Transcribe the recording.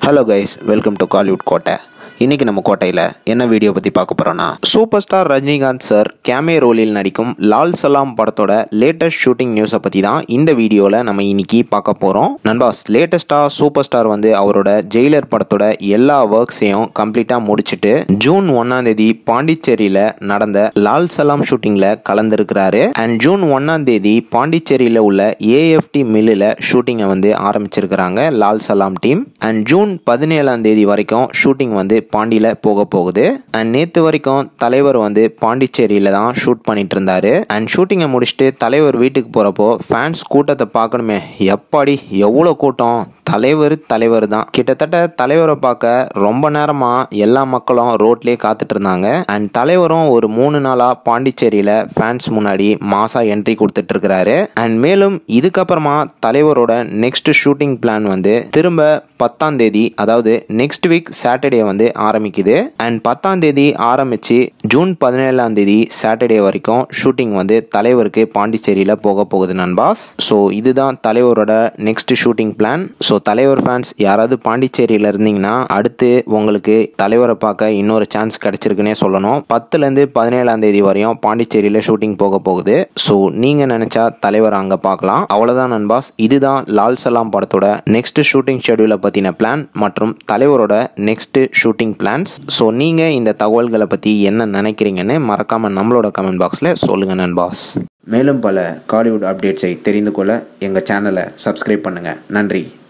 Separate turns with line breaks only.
hello guys welcome to Kollywood Kottai இன்னைக்கு நம்ம கோட்டையில் என்ன வீடியோ பற்றி பார்க்க போகிறோன்னா சூப்பர் ஸ்டார் ரஜினிகாந்த் சார் கேமே ரோலில் நடிக்கும் லால் சலாம் படத்தோட லேட்டஸ்ட் ஷூட்டிங் நியூஸை பற்றி தான் இந்த வீடியோவில் நம்ம இன்னைக்கு பார்க்க போகிறோம் நண்பாஸ் லேட்டஸ்ட்டாக சூப்பர் ஸ்டார் வந்து அவரோட ஜெயிலர் படத்தோட எல்லா ஒர்க்ஸையும் கம்ப்ளீட்டாக முடிச்சுட்டு ஜூன் ஒன்னாம் தேதி பாண்டிச்சேரியில் நடந்த லால் சலாம் ஷூட்டிங்கில் கலந்துருக்கிறாரு அண்ட் ஜூன் ஒன்னாம் தேதி பாண்டிச்சேரியில் உள்ள ஏஎஃப்டி மில்லில் ஷூட்டிங்கை வந்து ஆரம்பிச்சிருக்கிறாங்க லால் சலாம் டீம் அண்ட் ஜூன் பதினேழாம் தேதி வரைக்கும் ஷூட்டிங் வந்து பாண்டியில் போக போகுது அண்ட் நேற்று வரைக்கும் தலைவர் வந்து பாண்டிச்சேரியில் தான் ஷூட் பண்ணிட்டு இருந்தாரு அண்ட் ஷூட்டிங்கை முடிச்சுட்டு தலைவர் வீட்டுக்கு போகிறப்போ ஃபேன்ஸ் கூட்டத்தை பார்க்கணுமே எப்பாடி எவ்வளோ கூட்டம் தலைவர் தலைவர் தான் கிட்டத்தட்ட தலைவரை பார்க்க ரொம்ப நேரமாக எல்லா மக்களும் ரோட்லேயே காத்துட்டு இருந்தாங்க அண்ட் தலைவரும் ஒரு மூணு நாளாக பாண்டிச்சேரியில் ஃபேன்ஸ் முன்னாடி மாசா என்ட்ரி கொடுத்துட்டு இருக்கிறாரு அண்ட் மேலும் இதுக்கப்புறமா தலைவரோட நெக்ஸ்ட் ஷூட்டிங் பிளான் வந்து திரும்ப பத்தாம் தேதி அதாவது நெக்ஸ்ட் வீக் சாட்டர்டே வந்து ஆரம்பிக்குது அண்ட் பத்தாம் தேதி ஆரம்பிச்சு ஜூன் பதினேழாம் தேதி சாட்டர்டே வரைக்கும் ஷூட்டிங் வந்து தலைவருக்கு பாண்டிச்சேரியில் போக போகுது நண்பாஸ் ஸோ இதுதான் தலைவரோட நெக்ஸ்ட் ஷூட்டிங் பிளான் ஸோ தலைவர் ஃபேன்ஸ் யாராவது பாண்டிச்சேரியில் இருந்தீங்கன்னா அடுத்து உங்களுக்கு தலைவரை பார்க்க இன்னொரு சான்ஸ் கிடைச்சிருக்குன்னே சொல்லணும் பத்துலேருந்து பதினேழாம் தேதி வரையும் பாண்டிச்சேரியில் ஷூட்டிங் போக போகுது ஸோ நீங்கள் நினச்சா தலைவர் அங்கே பார்க்கலாம் அவ்வளோதான் நண்பாஸ் இதுதான் லால் சலாம் படத்தோட நெக்ஸ்ட் ஷூட்டிங் ஷெடியூலை பற்றின பிளான் மற்றும் தலைவரோட நெக்ஸ்ட் ஷூட்டிங் பிளான்ஸ் ஸோ நீங்கள் இந்த தகவல்களை பற்றி என்ன நினைக்கிறீங்கன்னு மறக்காமல் நம்மளோட கமெண்ட் பாக்ஸில் சொல்லுங்கள் நண்பாஸ் மேலும் பல காலிவுட் அப்டேட்ஸை தெரிந்து கொள்ள எங்கள் சேனலை சப்ஸ்கிரைப் பண்ணுங்கள் நன்றி